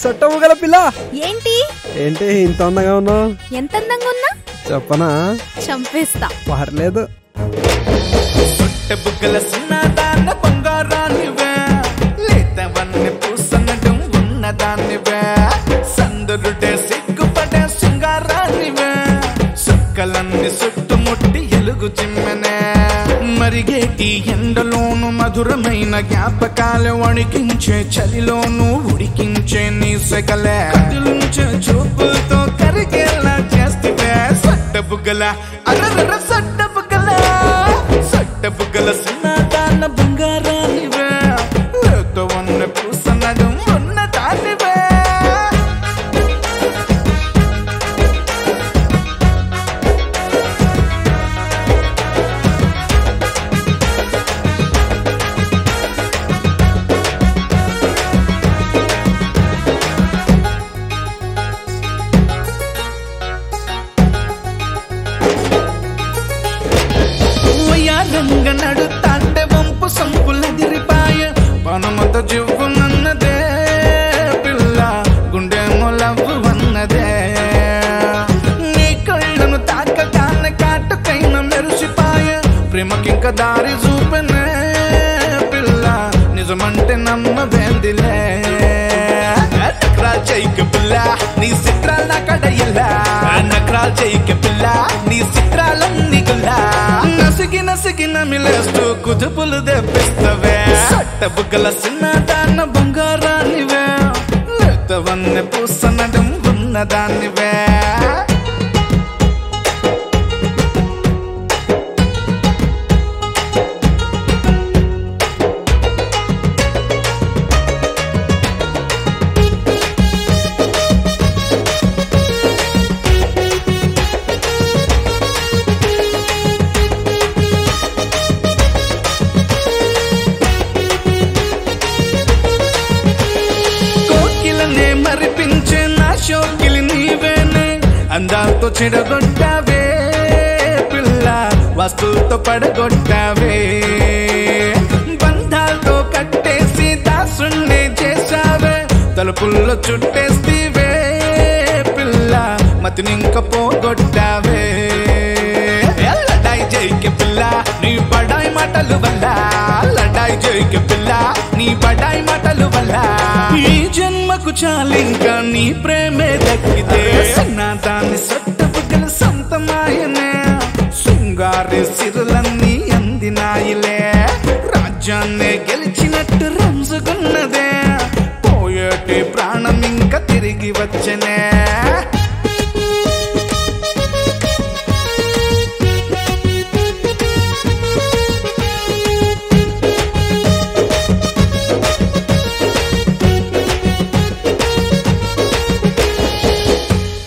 చట్టము గల పిల్ల ఏంటి ఏంటి ఇంత అందంగా ఉన్నావు ఎంత అందంగా ఉన్నా చెప్పనా చంపేస్తా పర్లేదు సొట్టె బుగ్గల సున్నదాన్న బంగారానివే లేతవన్నీ పూసనడం ఉన్నదానివే సందరుడే సిగ్గుపడే శృంగారానివే సుక్కలన్నీ చుట్టుముట్టి ఎలుగు చిమ్మెనే మరిగేటి ఎండలోను మధురమైన జ్ఞాపకాలు వణికించే చలిలోను ఉడికించే నీ సెగలే కదిలించే చూపులతో కరిగేలా చేస్తే సొట్ట బుగ్గల అరర సొట్ట బుగ్గల సొట్ట బుగ్గల సున్నదాన్న బంగారానివే లేత ఉన్న పూసనడం ఉన్నదానివే రంగ నడుతాంటే వంపు సంపులదిరిపాయ పనమత జివ్వు నన్నదే పిల్ల గుండె మొలవు అన్నదే నీ కళ్ళను తాకగానే కాటుకైన మెరిసిపాయ ప్రేమకింక దారి చూపనే పిల్ల నిజమంటే నమ్మవేందిలే నకరాలు చేయక పిల్ల నీ చిత్రాలు నా కడయ్యలా నకరాలు చేయక పిల్ల నీ చిత్రాలన్నీ గుల్లా నసిగి నసిగి నమిలేస్తూ కుదుపులు తెప్పిస్తవే సట్ట బుగ్గల చిన్నదాన్న బంగారానివే లేతవన్నీ పూసనడం ఉన్నదానివే కోకిలనే మరిపించే నా షోకిలి నీవేనే అందాలతో చెడగొట్టావే పిల్ల వస్తువుతో పడగొట్టావే బంధాలతో కట్టేసి దాసుణ్ణి చేశావే తలుపుల్లో చుట్టేస్తీవే పిల్ల మతినింక పోగొట్టావే లడాయి జైకి పిల్ల నీ బడాయి మాటలు వల్ల లడాయి జైకి పిల్ల నీ బడాయి మాటలు వల్ల ఈ జన్మకు చాలింకా నీ ప్రేమే దక్కితే నా దాన్ని సొట్ట బుగ్గల సొంతమాయనే శృంగారి సిరులన్నీ అందినాయిలే రాజ్యాన్నే గెలిచినట్టు రంజుకున్నదే పోయేటి ప్రాణం ఇంకా తిరిగి వచ్చనే